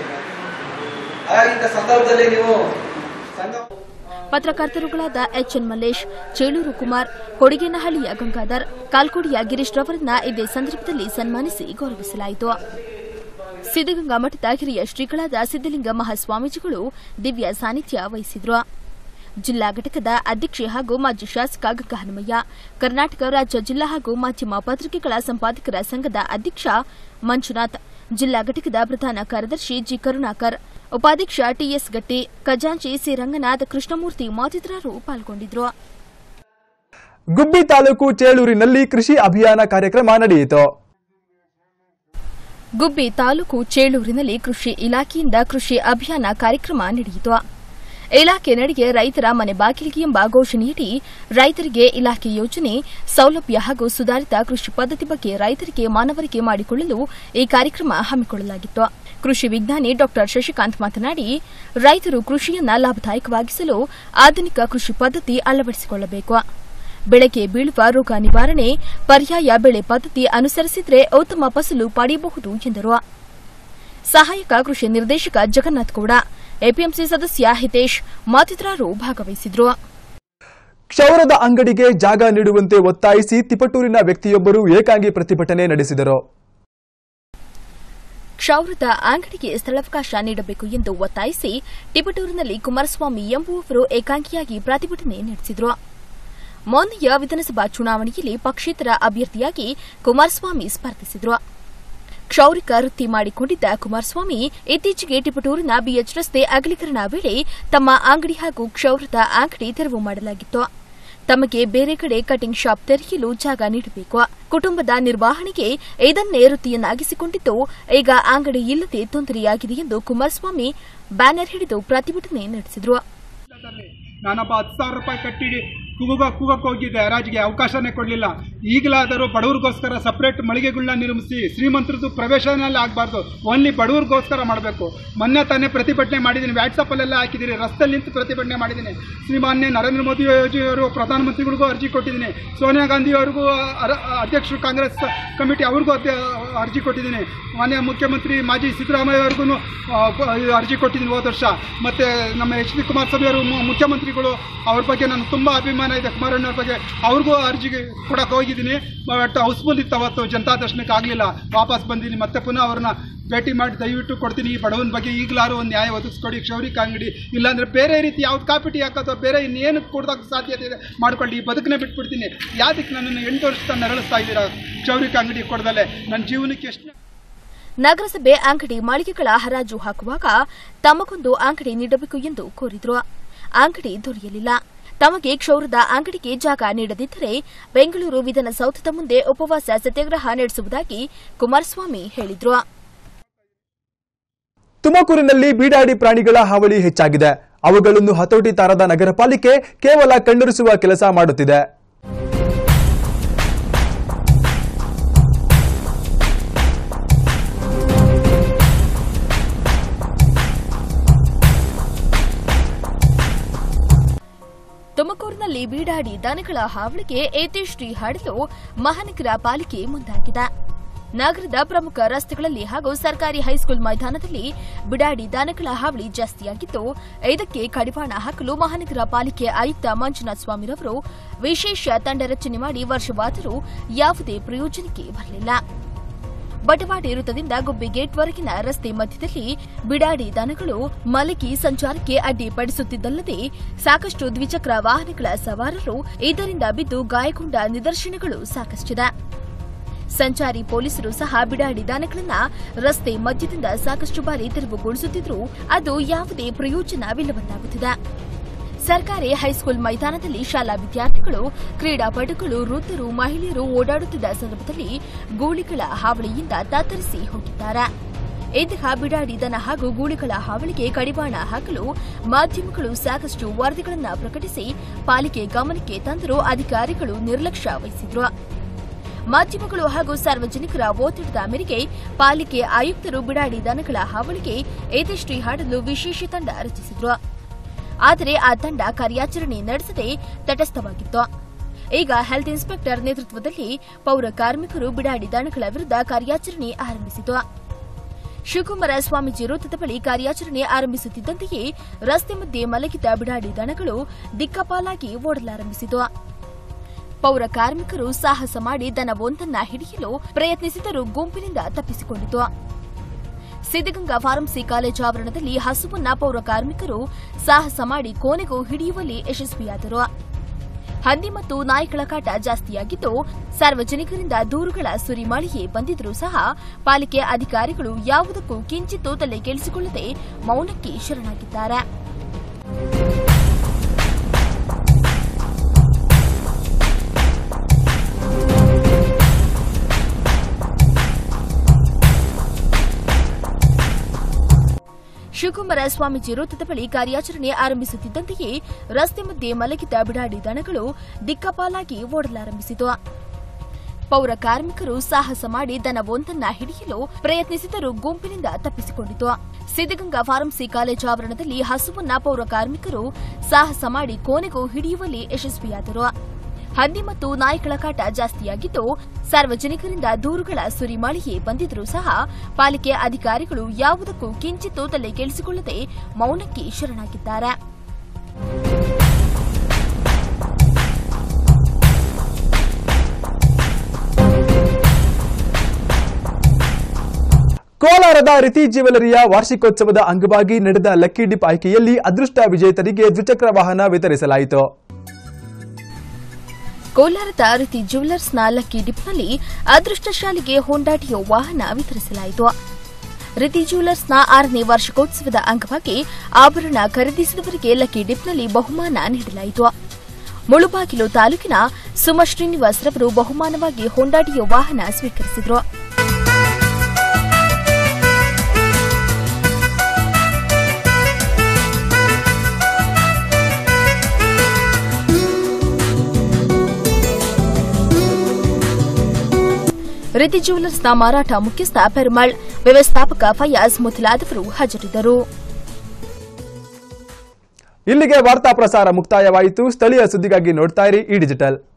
S9: ಹಾಗಾಗಿ ಇಂಥ ಸಂದರ್ಭದಲ್ಲಿ ನೀವು ಸಂಘ
S2: ಪತ್ರಕರ್ತರುಗಳಾದ ಎಚ್ಎನ್ ಮಲ್ಲೇಶ್ ಚೇಳೂರು ಕುಮಾರ್ ಕೊಡಿಗೇನಹಳ್ಳಿಯ ಗಂಗಾಧರ್ ಕಾಲ್ಕೋಡಿಯ ಗಿರೀಶ್ ರವರನ್ನ ಇದೇ ಸಂದರ್ಭದಲ್ಲಿ ಸನ್ಮಾನಿಸಿ ಗೌರವಿಸಲಾಯಿತು ಸಿದ್ದಗಂಗಾ ಮಠದ ಹಿರಿಯ ಶ್ರೀಗಳಾದ ಸಿದ್ದಲಿಂಗ ಮಹಾಸ್ವಾಮೀಜಿಗಳು ದಿವ್ಯ ಸಾನ್ನಿಧ್ಯ ವಹಿಸಿದ್ರು ಜಿಲ್ಲಾ ಘಟಕದ ಅಧ್ಯಕ್ಷೆ ಹಾಗೂ ಮಾಜಿ ಶಾಸಕ ಗಂಗ ಹನುಮಯ್ಯ ಕರ್ನಾಟಕ ರಾಜ್ಯ ಜಿಲ್ಲಾ ಹಾಗೂ ಮಾಧ್ಯಮ ಪತ್ರಿಕೆಗಳ ಸಂಪಾದಕರ ಸಂಘದ ಅಧ್ಯಕ್ಷ ಮಂಜುನಾಥ್ ಜಿಲ್ಲಾ ಘಟಕದ ಪ್ರಧಾನ ಕಾರ್ಯದರ್ಶಿ ಜಿ ಕರುಣಾಕರ್ ಉಪಾಧ್ಯಕ್ಷ ಟಿಎಸ್ ಗಟ್ಟಿ ಖಜಾಂಚಿ ಸಿ ರಂಗನಾಥ್ ಕೃಷ್ಣಮೂರ್ತಿ ಮತ್ತಿತರರು ಪಾಲ್ಗೊಂಡಿದ್ದರು
S1: ಗುಬ್ಬಿ ತಾಲೂಕು ಚೇಳೂರಿನಲ್ಲಿ ಕೃಷಿ ಅಭಿಯಾನ ಕಾರ್ಯಕ್ರಮ ನಡೆಯಿತು
S2: ಗುಬ್ಬಿ ತಾಲೂಕು ಚೇಳೂರಿನಲ್ಲಿ ಕೃಷಿ ಇಲಾಖೆಯಿಂದ ಕೃಷಿ ಅಭಿಯಾನ ಕಾರ್ಯಕ್ರಮ ನಡೆಯಿತು ಇಲಾಖೆ ನಡಿಗೆ ರೈತರ ಮನೆ ಬಾಗಿಲಿಗೆ ಎಂಬ ಘೋಷಣೆಯಡಿ ರೈತರಿಗೆ ಇಲಾಖೆ ಯೋಜನೆ ಸೌಲಭ್ಯ ಹಾಗೂ ಸುಧಾರಿತ ಕೃಷಿ ಪದ್ಧತಿ ಬಗ್ಗೆ ರೈತರಿಗೆ ಮನವರಿಕೆ ಮಾಡಿಕೊಳ್ಳಲು ಈ ಕಾರ್ಯಕ್ರಮ ಹಮ್ಮಿಕೊಳ್ಳಲಾಗಿತ್ತು ಕೃಷಿ ವಿಜ್ಞಾನಿ ಡಾ ಶಶಿಕಾಂತ್ ಮಾತನಾಡಿ ರೈತರು ಕೃಷಿಯನ್ನ ಲಾಭದಾಯಕವಾಗಿಸಲು ಆಧುನಿಕ ಕೃಷಿ ಪದ್ಧತಿ ಅಳವಡಿಸಿಕೊಳ್ಳಬೇಕು ಬೆಳೆಗೆ ಬೀಳುವ ರೋಗ ನಿವಾರಣೆ ಪರ್ಯಾಯ ಬೆಳೆ ಪದ್ಧತಿ ಅನುಸರಿಸಿದ್ರೆ ಉತ್ತಮ ಫಸಲು ಪಡೆಯಬಹುದು ಎಂದರು ಸಹಾಯಕ ಕೃಷಿ ನಿರ್ದೇಶಕ ಜಗನ್ನಾಥ್ ಗೌಡ ಎಪಿಎಂಸಿ ಸದಸ್ಯ ಹಿತೇಶ್ ಮತ್ತಿತರರು ಭಾಗವಹಿಸಿದ್ರು
S1: ಕ್ಷೌರದ ಅಂಗಡಿಗೆ ಜಾಗ ನೀಡುವಂತೆ ಒತ್ತಾಯಿಸಿ ತಿಪಟೂರಿನ ವ್ಯಕ್ತಿಯೊಬ್ಬರು ಏಕಾಂಗಿ ಪ್ರತಿಭಟನೆ ನಡೆಸಿದರು
S2: ಕ್ಷೌರದ ಅಂಗಡಿಗೆ ಸ್ಥಳಾವಕಾಶ ನೀಡಬೇಕು ಎಂದು ಒತ್ತಾಯಿಸಿ ಟಿಪಟೂರಿನಲ್ಲಿ ಕುಮಾರಸ್ವಾಮಿ ಎಂಬುವವರು ಏಕಾಂಗಿಯಾಗಿ ಪ್ರತಿಭಟನೆ ನಡೆಸಿದರು ಮೊನ್ನೆಯ ವಿಧಾನಸಭಾ ಚುನಾವಣೆಯಲ್ಲಿ ಪಕ್ಷೇತರ ಅಭ್ಯರ್ಥಿಯಾಗಿ ಕುಮಾರಸ್ವಾಮಿ ಸ್ಪರ್ಧಿಸಿದ್ರು ಕ್ಷೌರಿಕ ವೃತ್ತಿ ಮಾಡಿಕೊಂಡಿದ್ದ ಕುಮಾರಸ್ವಾಮಿ ಇತ್ತೀಚೆಗೆ ಟಿಪಟೂರಿನ ಬಿಎಚ್ ರಸ್ತೆ ಅಗಲೀಕರಣ ವೇಳೆ ತಮ್ಮ ಅಂಗಡಿ ಹಾಗೂ ಕ್ಷೌರದ ಅಂಗಡಿ ತೆರವು ಮಾಡಲಾಗಿತ್ತು ತಮಗೆ ಬೇರೆ ಕಡೆ ಕಟಿಂಗ್ ಶಾಪ್ ತೆರೆಯಲು ಜಾಗ ನೀಡಬೇಕು ಕುಟುಂಬದ ನಿರ್ವಹಣೆಗೆ ಇದನ್ನೇ ವೃತ್ತಿಯನ್ನಾಗಿಸಿಕೊಂಡಿದ್ದು ಈಗ ಅಂಗಡಿ ಇಲ್ಲದೆ ತೊಂದರೆಯಾಗಿದೆ ಎಂದು ಕುಮಾರಸ್ವಾಮಿ ಬ್ಯಾನರ್ ಹಿಡಿದು ಪ್ರತಿಭಟನೆ ನಡೆಸಿದರು
S10: ನಾನೊಬ್ಬ ಹತ್ತು ಸಾವಿರ ರೂಪಾಯಿ ಕಟ್ಟಿ ಕೂಗ ಕೂಗಕ್ಕೆ ಹೋಗಿದ್ದೆ ಹರಾಜಿಗೆ ಅವಕಾಶನೇ ಕೊಡಲಿಲ್ಲ ಈಗಲಾದರೂ ಬಡವ್ರಿಗೋಸ್ಕರ ಸಪ್ರೇಟ್ ಮಳಿಗೆಗಳನ್ನ ನಿರ್ಮಿಸಿ ಶ್ರೀಮಂತರದ್ದು ಪ್ರವೇಶನಲ್ಲಿ ಆಗಬಾರ್ದು ಓನ್ಲಿ ಬಡವ್ರಿಗೋಸ್ಕರ ಮಾಡಬೇಕು ಮೊನ್ನೆ ತಾನೇ ಪ್ರತಿಭಟನೆ ಮಾಡಿದ್ದೀನಿ ವ್ಯಾಟ್ಸಪ್ಪಲ್ಲೆಲ್ಲ ಹಾಕಿದ್ದೀನಿ ರಸ್ತೆಯಲ್ಲಿ ನಿಂತು ಪ್ರತಿಭಟನೆ ಮಾಡಿದ್ದೀನಿ ಶ್ರೀಮಾನ್ಯ ನರೇಂದ್ರ ಮೋದಿ ಅವರು ಪ್ರಧಾನಮಂತ್ರಿಗಳಿಗೂ ಅರ್ಜಿ ಕೊಟ್ಟಿದ್ದೀನಿ ಸೋನಿಯಾ ಗಾಂಧಿ ಅವ್ರಿಗೂ ಅರ- ಅಧ್ಯಕ್ಷರು ಕಾಂಗ್ರೆಸ್ ಕಮಿಟಿ ಅವ್ರಿಗೂ ಅಧ್ಯ- ಅರ್ಜಿ ಕೊಟ್ಟಿದ್ದೀನಿ ಮಾನ್ಯ ಮುಖ್ಯಮಂತ್ರಿ ಮಾಜಿ ಸಿದ್ದರಾಮಯ್ಯ ಅವ್ರಿಗೂ ಅರ್ಜಿ ಕೊಟ್ಟಿದ್ದೀನಿ ಹೋದ ವರ್ಷ ಮತ್ತು ನಮ್ಮ ಎಚ್ ಡಿ ಕುಮಾರಸ್ವಾಮಿ ಅವರು ಮು- ಮುಖ್ಯಮಂತ್ರಿಗಳು ಅವ್ರ ಬಗ್ಗೆ ನಾನು ತುಂಬ ಅಭಿಮಾನ ಇದೆ ಕುಮಾರಣ್ಣವ್ರ ಬಗ್ಗೆ ಅವ್ರಿಗೂ ಅರ್ಜಿ ಕೊಡಕ್ಕೆ ಹೋಗಿದ್ದೀನಿ ಬಟ್ ಹೌಸ್ಫುಲ್ ಇತ್ತು ಅವತ್ತು ಜನತಾ ದರ್ಶನಕ್ಕೆ ಆಗಲಿಲ್ಲ ವಾಪಸ್ ಬಂದಿದ್ದೀನಿ ಮತ್ತೆ ಪುನಃ ಅವ್ರನ್ನ ಭೇಟಿ ಮಾಡಿ ದಯವಿಟ್ಟು ಕೊಡ್ತೀನಿ ಈ ಬಡವನ ಬಗ್ಗೆ ಈಗಲಾರು ಒಂದು ನ್ಯಾಯ ಒದಗಿಸ್ಕೊಡಿ ಕ್ಷೌರಿಕ ಅಂಗಡಿ ಇಲ್ಲಾಂದ್ರೆ ಬೇರೆ ರೀತಿ ಯಾವ್ದು ಕಾಪಿಟಿ ಹಾಕೋದು ಬೇರೆ ಇನ್ನೇನು ಕೊಡೋದಕ್ಕೆ ಸಾಧ್ಯತೆ ಇದೆ ಮಾಡ್ಕೊಳ್ಳಿ ಈ ಬದುಕನ್ನೇ ಬಿಟ್ಬಿಡ್ತೀನಿ ಯಾವ್ದಕ್ಕೆ ನನ್ನನ್ನು ಎಂಟು ವರ್ಷದ ನರಳಿಸ್ತಾ ಇದ್ದೀರಾ ಕ್ಷೌರಿಕ ಅಂಗಡಿ ಕೊಡ್ದಲೆ ನನ್ನ ಜೀವನಕ್ಕೆ ಎಷ್ಟು
S2: ನಗರಸಭೆ ಅಂಗಡಿ ಮಳಿಗೆಗಳ ಹರಾಜು ಹಾಕುವಾಗ ತಮಗೊಂದು ಅಂಗಡಿ ನೀಡಬೇಕು ಎಂದು ಕೋರಿದ್ರು ಅಂಗಡಿ ದೊರೆಯಲಿಲ್ಲ ತಮಗೆ ಕ್ಷೌರದ ಅಂಗಡಿಗೆ ಜಾಗ ನೀಡದಿದ್ದರೆ ಬೆಂಗಳೂರು ವಿಧಾನಸೌಧದ ಮುಂದೆ ಉಪವಾಸ ಸತ್ಯಾಗ್ರಹ ನಡೆಸುವುದಾಗಿ ಕುಮಾರಸ್ವಾಮಿ ಹೇಳಿದ್ರು
S1: ತುಮಕೂರಿನಲ್ಲಿ ಬೀಡಾಡಿ ಪ್ರಾಣಿಗಳ ಹಾವಳಿ ಹೆಚ್ಚಾಗಿದೆ ಅವುಗಳನ್ನು ಹತೋಟಿ ತಾರದ ನಗರ ಪಾಲಿಕೆ ಕೇವಲ ಕಣ್ಣೊರೆಸುವ ಕೆಲಸ ಮಾಡುತ್ತಿದೆ
S2: ತುಮಕೂರಿನಲ್ಲಿ ಬೀಡಾಡಿ ದನಗಳ ಹಾವಳಿಗೆ ಏತೇಶ್ರೀ ಹಾಡಲು ಮಹಾನಗರ ಪಾಲಿಕೆ ಮುಂದಾಗಿದೆ ನಗರದ ಪ್ರಮುಖ ರಸ್ತೆಗಳಲ್ಲಿ ಹಾಗೂ ಸರ್ಕಾರಿ ಹೈಸ್ಕೂಲ್ ಮೈದಾನದಲ್ಲಿ ಬಿಡಾಡಿ ದನಗಳ ಹಾವಳಿ ಜಾಸ್ತಿಯಾಗಿದ್ದು ಇದಕ್ಕೆ ಕಡಿವಾಣ ಹಾಕಲು ಮಹಾನಗರ ಪಾಲಿಕೆ ಆಯುಕ್ತ ಮಂಜುನಾಥ ಸ್ವಾಮಿರವರು ವಿಶೇಷ ತಂಡ ರಚನೆ ಮಾಡಿ ವರ್ಷವಾದರೂ ಯಾವುದೇ ಪ್ರಯೋಜನಕ್ಕೆ ಬರಲಿಲ್ಲ ಬಟವಾಡಿ ವೃತ್ತದಿಂದ ಗುಬ್ಬಿ ಗೇಟ್ವರೆಗಿನ ರಸ್ತೆ ಮಧ್ಯದಲ್ಲಿ ಬಿಡಾಡಿ ದನಗಳು ಮಲಗಿ ಸಂಚಾರಕ್ಕೆ ಅಡ್ಡಿಪಡಿಸುತ್ತಿದ್ದಲ್ಲದೆ ಸಾಕಷ್ಟು ದ್ವಿಚಕ್ರ ವಾಹನಗಳ ಸವಾರರು ಇದರಿಂದ ಬಿದ್ದು ಗಾಯಗೊಂಡ ನಿದರ್ಶನಗಳು ಸಾಕಷ್ಟಿದೆ ಸಂಚಾರಿ ಪೊಲೀಸರು ಸಹ ಬಿಡಾಡಿ ದನಗಳನ್ನ ರಸ್ತೆ ಮಧ್ಯದಿಂದ ಸಾಕಷ್ಟು ಬಾರಿ ತೆರವುಗೊಳಿಸುತ್ತಿದ್ರೂ ಅದು ಯಾವುದೇ ಪ್ರಯೋಜನವಿಲ್ಲವಂತಾಗುತ್ತಿದೆ ಸರ್ಕಾರಿ ಹೈಸ್ಕೂಲ್ ಮೈದಾನದಲ್ಲಿ ಶಾಲಾ ವಿದ್ಯಾರ್ಥಿಗಳು ಕ್ರೀಡಾಪಟುಗಳು ವೃದ್ಧರು ಮಹಿಳೆಯರು ಓಡಾಡುತ್ತಿದ್ದ ಸಂದರ್ಭದಲ್ಲಿ ಗೂಳಿಗಳ ಹಾವಳಿಯಿಂದ ತತ್ತರಿಸಿ ಹೋಗಿದ್ದಾರೆ ಇಂತಹ ಬಿಡಾಡಿ ದನ ಹಾಗೂ ಗೂಳಿಗಳ ಹಾವಳಿಗೆ ಕಡಿವಾಣ ಹಾಕಲು ಮಾಧ್ಯಮಗಳು ಸಾಕಷ್ಟು ವರದಿಗಳನ್ನು ಪ್ರಕಟಿಸಿ ಪಾಲಿಕೆ ಗಮನಕ್ಕೆ ತಂದರೂ ಅಧಿಕಾರಿಗಳು ನಿರ್ಲಕ್ಷ್ಯ ವಹಿಸಿದ್ರು ಮಾಧ್ಯಮಗಳು ಹಾಗೂ ಸಾರ್ವಜನಿಕರ ಒತ್ತಡದ ಮೇರೆಗೆ ಪಾಲಿಕೆ ಆಯುಕ್ತರು ಬಿಡಾಡಿ ದನಗಳ ಹಾವಳಿಗೆ ಏತಶ್ರೀ ಹಾಡಲು ವಿಶೇಷ ತಂಡ ರಚಿಸಿದ್ರು ಆದರೆ ಆ ತಂಡ ಕಾರ್ಯಾಚರಣೆ ನಡೆಸದೆ ತಟಸ್ಥವಾಗಿತ್ತು ಈಗ ಹೆಲ್ತ್ ಇನ್ಸ್ಪೆಕ್ಟರ್ ನೇತೃತ್ವದಲ್ಲಿ ಪೌರ ಕಾರ್ಮಿಕರು ಬಿಡಾಡಿ ದನಗಳ ವಿರುದ್ಧ ಕಾರ್ಯಾಚರಣೆ ಆರಂಭಿಸಿತು ಶಿವಕುಮಾರ ಸ್ವಾಮೀಜಿ ವೃತ್ತದ ಬಳಿ ಕಾರ್ಯಾಚರಣೆ ಆರಂಭಿಸುತ್ತಿದ್ದಂತೆಯೇ ರಸ್ತೆ ಮಧ್ಯೆ ಮಲಗಿದ್ದ ಬಿಡಾಡಿ ದನಗಳು ದಿಕ್ಕಪಾಲಾಗಿ ಓಡಲಾರಂಭಿಸಿತು ಪೌರ ಕಾರ್ಮಿಕರು ಸಾಹಸ ಮಾಡಿ ದನವೊಂದನ್ನ ಹಿಡಿಯಲು ಪ್ರಯತ್ನಿಸಿದರೂ ಗುಂಪಿನಿಂದ ತಪ್ಪಿಸಿಕೊಂಡಿತು ಸಿದ್ದಗಂಗಾ ಫಾರ್ಮಸಿ ಕಾಲೇಜು ಆವರಣದಲ್ಲಿ ಹಸುವನ್ನ ಪೌರ ಕಾರ್ಮಿಕರು ಸಾಹಸ ಮಾಡಿ ಕೋನೆಗೂ ಹಿಡಿಯುವಲ್ಲಿ ಯಶಸ್ವಿಯಾದರು ಹಂದಿ ಮತ್ತು ನಾಯಿಗಳ ಕಾಟ ಜಾಸ್ತಿಯಾಗಿದ್ದು ಸಾರ್ವಜನಿಕರಿಂದ ದೂರುಗಳ ಸುರಿಮಳೆಯೇ ಬಂದಿದ್ರೂ ಸಹ ಪಾಲಿಕೆ ಅಧಿಕಾರಿಗಳು ಯಾವುದಕ್ಕೂ ಕಿಂಚಿತ್ತೂ ತಲೆ ಕೆಡಿಸಿಕೊಳ್ಳದೆ ಮೌನಕ್ಕೆ ಶರಣಾಗಿದ್ದಾರೆ ಶಿವಕುಮಾರ ಸ್ವಾಮೀಜಿ ವೃತ್ತದ ಬಳಿ ಕಾರ್ಯಾಚರಣೆ ಆರಂಭಿಸುತ್ತಿದ್ದಂತೆಯೇ ರಸ್ತೆ ಮಧ್ಯೆ ಮಲಗಿದ್ದ ಬಿಡಾಡಿ ದನಗಳು ದಿಕ್ಕಪಾಲಾಗಿ ಓಡಲಾರಂಭಿಸಿತು ಪೌರ ಕಾರ್ಮಿಕರು ಸಾಹಸ ಮಾಡಿ ದನವೊಂದನ್ನ ಹಿಡಿಯಲು ಪ್ರಯತ್ನಿಸಿದರೂ ಗುಂಪಿನಿಂದ ತಪ್ಪಿಸಿಕೊಂಡಿತು ಸಿದ್ದಗಂಗಾ ಫಾರ್ಮಸಿ ಕಾಲೇಜು ಆವರಣದಲ್ಲಿ ಹಸುವನ್ನ ಪೌರ ಕಾರ್ಮಿಕರು ಸಾಹಸ ಮಾಡಿ ಕೋನೆಗೂ ಹಿಡಿಯುವಲ್ಲಿ ಯಶಸ್ವಿಯಾದರು ಹಂದಿ ಮತ್ತು ನಾಯಿಗಳ ಕಾಟ ಜಾಸ್ತಿಯಾಗಿದ್ದು ಸಾರ್ವಜನಿಕರಿಂದ ದೂರುಗಳ ಸುರಿಮಳೆಯೇ ಬಂದಿದ್ರೂ ಸಹ ಪಾಲಿಕೆ ಅಧಿಕಾರಿಗಳು ಯಾವುದಕ್ಕೂ ಕಿಂಚಿತ್ತೂ ತಲೆ ಕೆಡಿಸಿಕೊಳ್ಳದೆ ಮೌನಕ್ಕೆ ಶರಣಾಗಿದ್ದಾರೆ
S1: ಕೋಲಾರದ ರಿತಿ ಜ್ಯುವೆಲರಿಯ ವಾರ್ಷಿಕೋತ್ಸವದ ಅಂಗವಾಗಿ ನಡೆದ ಲಕ್ಕಿ ಡಿಪ್ ಆಯ್ಕೆಯಲ್ಲಿ ಅದೃಷ್ಟ ವಿಜೇತರಿಗೆ ದ್ವಿಚಕ್ರ ವಾಹನ ವಿತರಿಸಲಾಯಿತು
S2: ಕೋಲಾರದ ರಿತಿ ಜ್ಯುವೆಲರ್ಸ್ನ ಲಕ್ಕಿ ಡಿಪ್ನಲ್ಲಿ ಅದೃಷ್ಟಶಾಲಿಗೆ ಹೊಂಡಾಟಿಯೋ ವಾಹನ ವಿತರಿಸಲಾಯಿತು ರಿತಿ ಜ್ಯುವೆಲರ್ಸ್ನ ಆರನೇ ವಾರ್ಷಿಕೋತ್ಸವದ ಅಂಗವಾಗಿ ಆಭರಣ ಖರೀದಿಸಿದವರಿಗೆ ಲಕ್ಕಿ ಡಿಪ್ನಲ್ಲಿ ಬಹುಮಾನ ನೀಡಲಾಯಿತು ಮುಳುಬಾಗಿಲು ತಾಲೂಕಿನ ಸುಮ ಶ್ರೀನಿವಾಸ್ ರವರು ಬಹುಮಾನವಾಗಿ ಹೊಂಡಾಟಿಯೋ ವಾಹನ ಸ್ವೀಕರಿಸಿದರು ರಿತಿ ಜ್ಯುವೆಲರ್ಸ್ನ ಮಾರಾಟ ಮುಖ್ಯಸ್ಥ ಪೆರುಮಾಳ್ ವ್ಯವಸ್ಥಾಪಕ ಫಯಾಜ್ ಮೊದಲಾದವರು ಹಾಜರಿದ್ದರು
S1: ಇಲ್ಲಿಗೆ ವಾರ್ತಾ ಪ್ರಸಾರ ಮುಕ್ತಾಯವಾಯಿತು ಸ್ಥಳೀಯ ಸುದ್ದಿಗಾಗಿ ನೋಡ್ತಾ ಇರಿ ಈ ಡಿಜಿಟಲ್